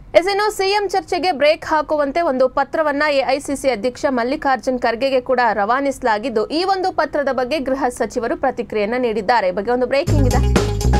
S ಇನ್ನು CM ಚರ್ಚೆಗೆ break ಹಾಕುವಂತೆ ಒಂದು ಪತ್ರವನ್ನ ಎಐಸಿಸಿ ಅಧ್ಯಕ್ಷ ಮಲ್ಲಿಕಾರ್ಜುನ್ ಖರ್ಗೆಗೆ ಕೂಡ ರವಾನಿಸಲಾಗಿದ್ದು ಈ ಒಂದು ಪತ್ರದ ಬಗ್ಗೆ ಗೃಹ ಸಚಿವರು ಪ್ರತಿಕ್ರಿಯೆಯನ್ನ ನೀಡಿದ್ದಾರೆ ಈ ಬಗ್ಗೆ ಒಂದು ಬ್ರೇಕಿಂಗ್ ಇದೆ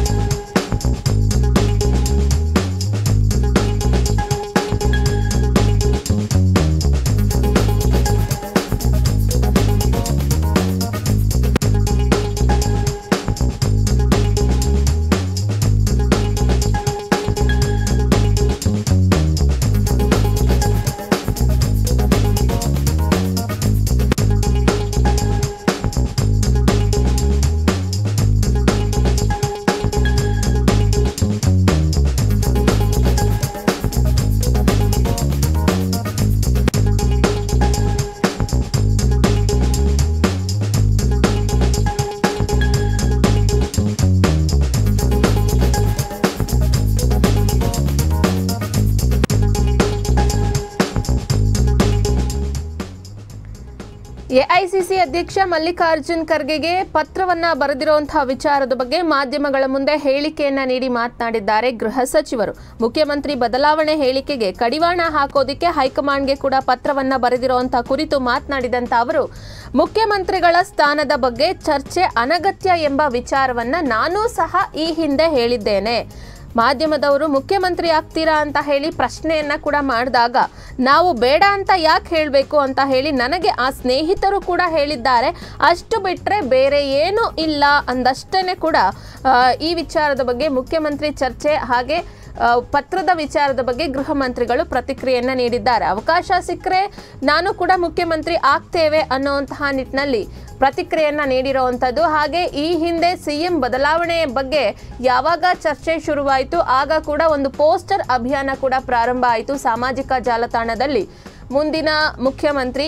ಎಐಸಿಸಿ ಅಧ್ಯಕ್ಷ ಮಲ್ಲಿಕಾರ್ಜುನ್ ಖರ್ಗೆಗೆ ಪತ್ರವನ್ನ ಬರೆದಿರುವಂತಹ ವಿಚಾರದ ಬಗ್ಗೆ ಮಾಧ್ಯಮಗಳ ಮುಂದೆ ಹೇಳಿಕೆಯನ್ನ ನೀಡಿ ಮಾತನಾಡಿದ್ದಾರೆ ಗೃಹ ಸಚಿವರು ಮುಖ್ಯಮಂತ್ರಿ ಬದಲಾವಣೆ ಹೇಳಿಕೆಗೆ ಕಡಿವಾಣ ಹಾಕೋದಿಕ್ಕೆ ಹೈಕಮಾಂಡ್ಗೆ ಕೂಡ ಪತ್ರವನ್ನ ಬರೆದಿರುವಂತಹ ಕುರಿತು ಮಾತನಾಡಿದಂತ ಅವರು ಮುಖ್ಯಮಂತ್ರಿಗಳ ಸ್ಥಾನದ ಬಗ್ಗೆ ಚರ್ಚೆ ಅನಗತ್ಯ ಎಂಬ ವಿಚಾರವನ್ನ ನಾನೂ ಸಹ ಈ ಹಿಂದೆ ಹೇಳಿದ್ದೇನೆ ಮಾಧ್ಯಮದವರು ಮುಖ್ಯಮಂತ್ರಿ ಆಗ್ತೀರಾ ಅಂತ ಹೇಳಿ ಪ್ರಶ್ನೆಯನ್ನ ಕೂಡ ಮಾಡಿದಾಗ ನಾವು ಬೇಡ ಅಂತ ಯಾಕೆ ಹೇಳಬೇಕು ಅಂತ ಹೇಳಿ ನನಗೆ ಆ ಸ್ನೇಹಿತರು ಕೂಡ ಹೇಳಿದ್ದಾರೆ ಅಷ್ಟು ಬಿಟ್ಟರೆ ಬೇರೆ ಏನೂ ಇಲ್ಲ ಅಂದಷ್ಟೇ ಕೂಡ ಆ, ಈ ವಿಚಾರದ ಬಗ್ಗೆ ಮುಖ್ಯಮಂತ್ರಿ ಚರ್ಚೆ ಹಾಗೆ ಆ, ಪತ್ರದ ವಿಚಾರದ ಬಗ್ಗೆ ಗೃಹ ಮಂತ್ರಿಗಳು ಪ್ರತಿಕ್ರಿಯೆಯನ್ನ ನೀಡಿದ್ದಾರೆ ಅವಕಾಶ ಸಿಕ್ಕರೆ ನಾನು ಕೂಡ ಮುಖ್ಯಮಂತ್ರಿ ಆಗ್ತೇವೆ ಅನ್ನುವಂತಹ ನಿಟ್ಟಿನಲ್ಲಿ ಪ್ರತಿಕ್ರಿಯೆಯನ್ನ ನೀಡಿರುವಂಥದ್ದು ಹಾಗೆ ಈ ಹಿಂದೆ ಸಿಎಂ ಬದಲಾವಣೆ ಬಗ್ಗೆ ಯಾವಾಗ ಚರ್ಚೆ ಶುರುವಾಯಿತು ಆಗ ಕೂಡ ಒಂದು ಪೋಸ್ಟರ್ ಅಭಿಯಾನ ಕೂಡ ಪ್ರಾರಂಭ ಆಯಿತು ಸಾಮಾಜಿಕ ಜಾಲತಾಣದಲ್ಲಿ ಮುಂದಿನ ಮುಖ್ಯಮಂತ್ರಿ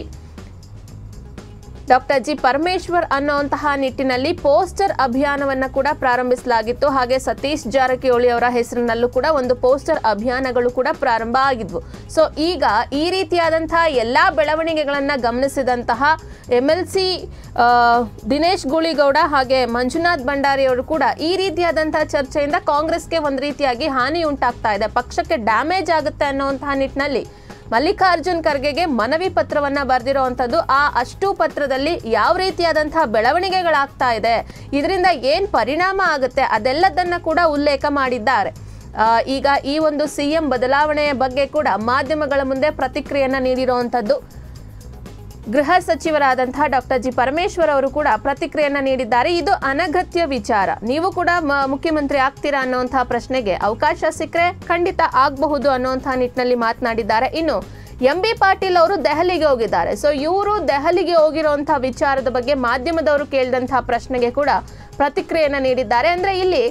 ಡಾಕ್ಟರ್ ಜಿ ಪರಮೇಶ್ವರ್ ಅನ್ನುವಂತಹ ನಿಟ್ಟಿನಲ್ಲಿ ಪೋಸ್ಟರ್ ಅಭಿಯಾನವನ್ನ ಕೂಡ ಪ್ರಾರಂಭಿಸಲಾಗಿತ್ತು ಹಾಗೆ ಸತೀಶ್ ಜಾರಕಿಹೊಳಿ ಅವರ ಹೆಸರಿನಲ್ಲೂ ಕೂಡ ಒಂದು ಪೋಸ್ಟರ್ ಅಭಿಯಾನಗಳು ಕೂಡ ಪ್ರಾರಂಭ ಆಗಿದ್ವು ಸೊ ಈಗ ಈ ರೀತಿಯಾದಂತಹ ಎಲ್ಲಾ ಬೆಳವಣಿಗೆಗಳನ್ನ ಗಮನಿಸಿದಂತಹ M L C Dinesh Guligowda ಹಾಗೆ ಮಂಜುನಾಥ್ ಭಂಡಾರಿ ಅವರು ಕೂಡ ಈ ರೀತಿಯಾದಂತಹ ಚರ್ಚೆಯಿಂದ ಕಾಂಗ್ರೆಸ್ಗೆ ಒಂದು ರೀತಿಯಾಗಿ ಹಾನಿ ಉಂಟಾಗ್ತಾ ಇದೆ ಪಕ್ಷಕ್ಕೆ ಡ್ಯಾಮೇಜ್ ಆಗುತ್ತೆ ಅನ್ನುವಂತಹ ನಿಟ್ಟಿನಲ್ಲಿ ಮಲ್ಲಿಕಾರ್ಜುನ್ ಖರ್ಗೆಗೆ ಮನವಿ ಪತ್ರವನ್ನ ಬರೆದಿರುವಂಥದ್ದು ಆ ಅಷ್ಟು ಪತ್ರದಲ್ಲಿ ಯಾವ ರೀತಿಯಾದಂತಹ ಬೆಳವಣಿಗೆಗಳಾಗ್ತಾ ಇದೆ ಇದರಿಂದ ಏನ್ ಪರಿಣಾಮ ಆಗುತ್ತೆ ಅದೆಲ್ಲದನ್ನ ಕೂಡ ಉಲ್ಲೇಖ ಮಾಡಿದ್ದಾರೆ ಆ, ಈಗ ಈ ಒಂದು ಸಿಎಂ ಬದಲಾವಣೆಯ ಬಗ್ಗೆ ಕೂಡ ಮಾಧ್ಯಮಗಳ ಮುಂದೆ ಪ್ರತಿಕ್ರಿಯೆಯನ್ನ ನೀಡಿರುವಂಥದ್ದು ಗೃಹ ಸಚಿವರಾದಂತಹ ಡಾಕ್ಟರ್ ಜಿ ಪರಮೇಶ್ವರ್ ಅವರು ಕೂಡ ಪ್ರತಿಕ್ರಿಯೆಯನ್ನ ನೀಡಿದ್ದಾರೆ ಇದು ಅನಗತ್ಯ ವಿಚಾರ ನೀವು ಕೂಡ ಮ- ಮುಖ್ಯಮಂತ್ರಿ ಆಗ್ತೀರಾ ಅನ್ನುವಂತಹ ಪ್ರಶ್ನೆಗೆ ಅವಕಾಶ ಸಿಕ್ಕರೆ ಖಂಡಿತ ಆಗಬಹುದು ಅನ್ನುವಂತಹ ನಿಟ್ಟಿನಲ್ಲಿ ಮಾತನಾಡಿದ್ದಾರೆ ಇನ್ನು ಎಂ ಬಿ ಪಾಟೀಲ್ ಅವರು ದೆಹಲಿಗೆ ಹೋಗಿದ್ದಾರೆ ಸೊ ಇವರು ದೆಹಲಿಗೆ ಹೋಗಿರುವಂತಹ ವಿಚಾರದ ಬಗ್ಗೆ ಮಾಧ್ಯಮದವರು ಕೇಳಿದಂತಹ ಪ್ರಶ್ನೆಗೆ ಕೂಡ ಪ್ರತಿಕ್ರಿಯೆಯನ್ನ ನೀಡಿದ್ದಾರೆ ಅಂದ್ರೆ ಇಲ್ಲಿ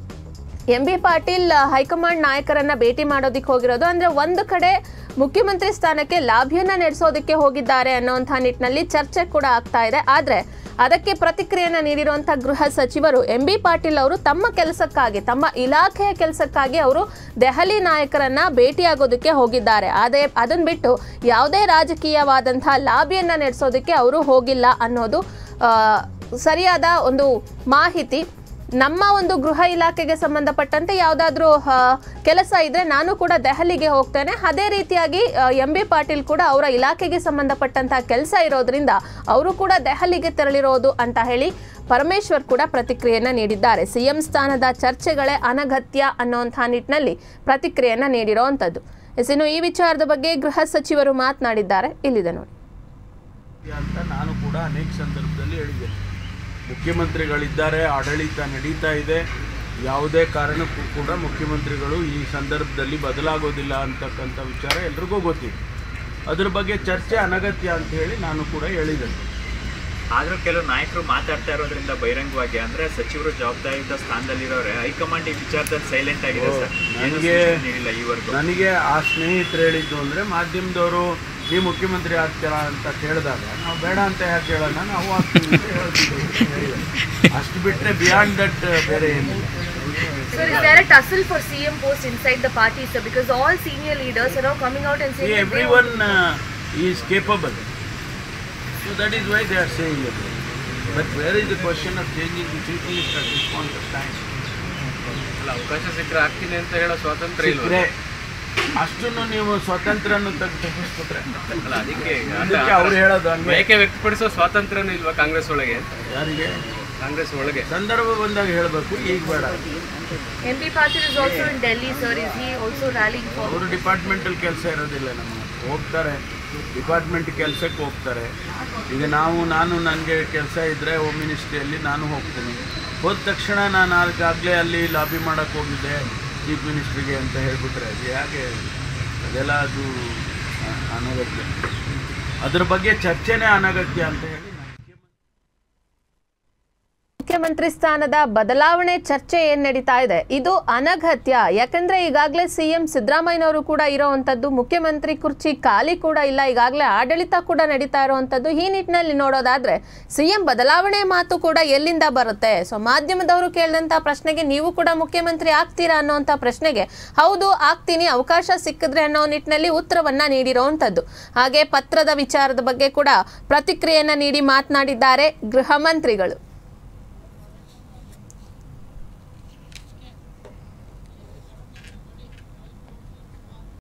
ಎಂ ಬಿ ಪಾಟೀಲ್ ಹೈಕಮಾಂಡ್ ನಾಯಕರನ್ನ ಭೇಟಿ ಮಾಡೋದಿಕ್ಕೆ ಹೋಗಿರೋದು ಅಂದ್ರೆ ಒಂದು ಕಡೆ ಮುಖ್ಯಮಂತ್ರಿ ಸ್ಥಾನಕ್ಕೆ ಲಾಭಿಯನ್ನ ನಡೆಸೋದಕ್ಕೆ ಹೋಗಿದ್ದಾರೆ ಅನ್ನುವಂತಹ ನಿಟ್ಟಿನಲ್ಲಿ ಚರ್ಚೆ ಕೂಡ ಆಗ್ತಾ ಇದೆ ಆದ್ರೆ ಅದಕ್ಕೆ ಪ್ರತಿಕ್ರಿಯೆಯನ್ನ ನೀಡಿರುವಂತಹ ಗೃಹ ಸಚಿವರು ಎಂ ಬಿ ಪಾಟೀಲ್ ಅವರು ತಮ್ಮ ಕೆಲಸಕ್ಕಾಗಿ ತಮ್ಮ ಇಲಾಖೆಯ ಕೆಲಸಕ್ಕಾಗಿ ಅವರು ದೆಹಲಿ ನಾಯಕರನ್ನ ಭೇಟಿಯಾಗೋದಕ್ಕೆ ಹೋಗಿದ್ದಾರೆ ಅದೇ ಅದನ್ನ ಬಿಟ್ಟು ಯಾವುದೇ ರಾಜಕೀಯವಾದಂತಹ ಲಾಭಿಯನ್ನ ನಡೆಸೋದಕ್ಕೆ ಅವರು ಹೋಗಿಲ್ಲ ಅನ್ನೋದು ಆ, ಸರಿಯಾದ ಒಂದು ಮಾಹಿತಿ ನಮ್ಮ ಒಂದು ಗೃಹ ಇಲಾಖೆಗೆ ಸಂಬಂಧಪಟ್ಟಂತೆ ಯಾವುದಾದ್ರೂ ಕೆಲಸ ಇದ್ರೆ ನಾನು ಕೂಡ ದೆಹಲಿಗೆ ಹೋಗ್ತೇನೆ ಅದೇ ರೀತಿಯಾಗಿ ಎಂ ಬಿ ಪಾಟೀಲ್ ಕೂಡ ಅವರ ಇಲಾಖೆಗೆ ಸಂಬಂಧಪಟ್ಟಂತಹ ಕೆಲಸ ಇರೋದ್ರಿಂದ ಅವರು ಕೂಡ ದೆಹಲಿಗೆ ತೆರಳಿರೋದು ಅಂತ ಹೇಳಿ ಪರಮೇಶ್ವರ್ ಕೂಡ ಪ್ರತಿಕ್ರಿಯೆಯನ್ನ ನೀಡಿದ್ದಾರೆ ಸಿಎಂ ಸ್ಥಾನದ ಚರ್ಚೆಗಳೇ ಅನಗತ್ಯ ಅನ್ನುವಂತಹ ನಿಟ್ಟಿನಲ್ಲಿ ಪ್ರತಿಕ್ರಿಯೆಯನ್ನ ನೀಡಿರೋವಂಥದ್ದು ಎಸ್, ಇನ್ನು ಈ ವಿಚಾರದ ಬಗ್ಗೆ ಗೃಹ ಸಚಿವರು ಮಾತನಾಡಿದ್ದಾರೆ ಇಲ್ಲಿದೆ ನೋಡಿ ಅಂತ ನಾನು ಕೂಡ ಅನೇಕ ಸಂದರ್ಭದಲ್ಲಿ ಹೇಳಿದ್ದೇನೆ ಮುಖ್ಯಮಂತ್ರಿಗಳಿದ್ದಾರೆ ಆಡಳಿತ ನಡೀತಾ ಇದೆ ಯಾವುದೇ ಕಾರಣಕ್ಕೂ ಕೂಡ ಮುಖ್ಯಮಂತ್ರಿಗಳು ಈ ಸಂದರ್ಭದಲ್ಲಿ ಬದಲಾಗೋದಿಲ್ಲ ಅಂತಕ್ಕಂಥ ವಿಚಾರ ಎಲ್ರಿಗೂ ಗೊತ್ತಿದೆ ಅದ್ರ ಬಗ್ಗೆ ಚರ್ಚೆ ಅನಗತ್ಯ ಅಂತ ಹೇಳಿ ನಾನು ಕೂಡ ಹೇಳಿದ್ದೇನೆ ಆದ್ರೂ ಕೆಲವು ನಾಯಕರು ಮಾತಾಡ್ತಾ ಇರೋದ್ರಿಂದ ಬಹಿರಂಗವಾಗಿ ಅಂದ್ರೆ ಸಚಿವರು ಜವಾಬ್ದಾರಿಯುತ ಸ್ಥಾನದಲ್ಲಿರೋರೆ ಹೈಕಮಾಂಡ್ ಈ ವಿಚಾರದಲ್ಲಿ ಸೈಲೆಂಟ್ ಆಗಿದೆ ಓ, ಸರ್ ಏನು ನನಗೆ- ಸೂಚನೆ ನೀಡಿಲ್ಲ ಈವರೆಗೂ ನನಗೆ ಆ ಸ್ನೇಹಿತರು ಹೇಳಿದ್ದು ಅಂದರೆ ಮಾಧ್ಯಮದವರು ನೀವು ಮುಖ್ಯಮಂತ್ರಿ ಆಗ್ತೀರಾ ಅಂತ ಕೇಳಿದಾಗ ನಾವು ಬೇಡ ಅಂತ ಯಾಕೆ ಹೇಳೋಣ ನಾವು ಆಗ್ತೀವಿ ಅಂತ ಹೇಳ್ತಿದ್ದೀವಿ ಅಂತ ಹೇಳಿದೆ. ಅಷ್ಟು ಬಿಟ್ಟರೆ ಬಿಯಾಂಡ್ ದಟ್ ಬೇರೆ ಏನಿಲ್ಲ Sir, is there a tussle for CM post inside the party, sir? Because all senior leaders are now coming out and saying See, that they everyone uh, is capable. So that is why they are saying it. But where is the question of changing the chief minister at this point of time? ಅಲ್ಲ ಅವಕಾಶ ಸಿಕ್ಕರೆ ಆಗ್ತೀನಿ ಅಂತ ಹೇಳೋ ಸ್ವಾತಂತ್ರ್ಯ ಇಲ್ವಾ ಸಿಕ್ಕರೆ ಅಷ್ಟನ್ನು ನೀವು ಸ್ವಾತಂತ್ರ್ಯನ ತೆಗೆದು ತೆಗೆಸ್ಬಿಟ್ರೆ ಅಲ್ಲ ಅದಕ್ಕೆ ಅದಕ್ಕೆ ಅವ್ರು ಹೇಳೋದು ಹಂಗೆ ಬೇಕೆ ವ್ಯಕ್ತಪಡಿಸೋ ಸ್ವಾತಂತ್ರ್ಯನೂ ಇಲ್ವಾ ಕಾಂಗ್ರೆಸ್ ಒಳಗೆ ಯಾರಿಗೆ ಕಾಂಗ್ರೆಸ್ ಒಳಗೆ ಸಂದರ್ಭ ಬಂದಾಗ ಹೇಳಬೇಕು ಈಗ ಬೇಡ MP Patil is also in Delhi, sir. Is he also rallying for? ಅವರು ಡಿಪಾರ್ಟ್ಮೆಂಟಲ್ ಕೆಲಸ ಇರೋದಿಲ್ಲ ನಮ್ಮ ಹೋಗ್ತಾರೆ ಡಿಪಾರ್ಟ್ಮೆಂಟ್ ಕೆಲಸಕ್ಕೆ ಹೋಗ್ತಾರೆ ಈಗ ನಾವು ನಾನು ನನಗೆ ಕೆಲಸ ಇದ್ದರೆ ಹೋಮ್ ಮಿನಿಸ್ಟ್ರಿಯಲ್ಲಿ ನಾನು ಹೋಗ್ತೀನಿ ಹೋದ ತಕ್ಷಣ ನಾನು ಆಗಾಗಲೇ ಅಲ್ಲಿ ಲಾಬಿ ಮಾಡೋಕ್ಕೆ ಹೋಗಿದ್ದೆ ಚೀಫ್ ಮಿನಿಸ್ಟ್ರಿಗೆ ಅಂತ ಹೇಳ್ಬಿಟ್ರೆ ಅದು ಹೇಗೆ ಅದೆಲ್ಲ ಅದು ಅ- ಅನಗತ್ಯ ಅದ್ರ ಬಗ್ಗೆ ಚರ್ಚೆನೇ ಅನಗತ್ಯ ಅಂತ ಹೇಳಿ ನಾನು ಮುಖ್ಯಮಂತ್ರಿ ಸ್ಥಾನದ ಬದಲಾವಣೆ ಚರ್ಚೆ ಏನ್ ನಡೀತಾ ಇದೆ ಇದು ಅನಗತ್ಯ ಯಾಕಂದ್ರೆ ಈಗಾಗಲೇ ಸಿಎಂ ಸಿದ್ದರಾಮಯ್ಯನವರು ಕೂಡ ಇರೋವಂಥದ್ದು ಮುಖ್ಯಮಂತ್ರಿ ಕುರ್ಚಿ ಖಾಲಿ ಕೂಡ ಇಲ್ಲ ಈಗಾಗಲೇ ಆಡಳಿತ ಕೂಡ ನಡೀತಾ ಇರುವಂಥದ್ದು ಈ ನಿಟ್ಟಿನಲ್ಲಿ ನೋಡೋದಾದ್ರೆ ಸಿಎಂ ಬದಲಾವಣೆ ಮಾತು ಕೂಡ ಎಲ್ಲಿಂದ ಬರುತ್ತೆ ಸೊ ಮಾಧ್ಯಮದವರು ಕೇಳಿದಂತ ಪ್ರಶ್ನೆಗೆ ನೀವು ಕೂಡ ಮುಖ್ಯಮಂತ್ರಿ ಆಗ್ತೀರಾ ಅನ್ನೋಂಥ ಪ್ರಶ್ನೆಗೆ ಹೌದು ಆಗ್ತೀನಿ ಅವಕಾಶ ಸಿಕ್ಕಿದ್ರೆ ಅನ್ನೋ ನಿಟ್ಟಿನಲ್ಲಿ ಉತ್ತರವನ್ನ ನೀಡಿರುವಂಥದ್ದು ಹಾಗೆ ಪತ್ರದ ವಿಚಾರದ ಬಗ್ಗೆ ಕೂಡ ಪ್ರತಿಕ್ರಿಯೆಯನ್ನ ನೀಡಿ ಮಾತನಾಡಿದ್ದಾರೆ ಗೃಹ ಮಂತ್ರಿಗಳು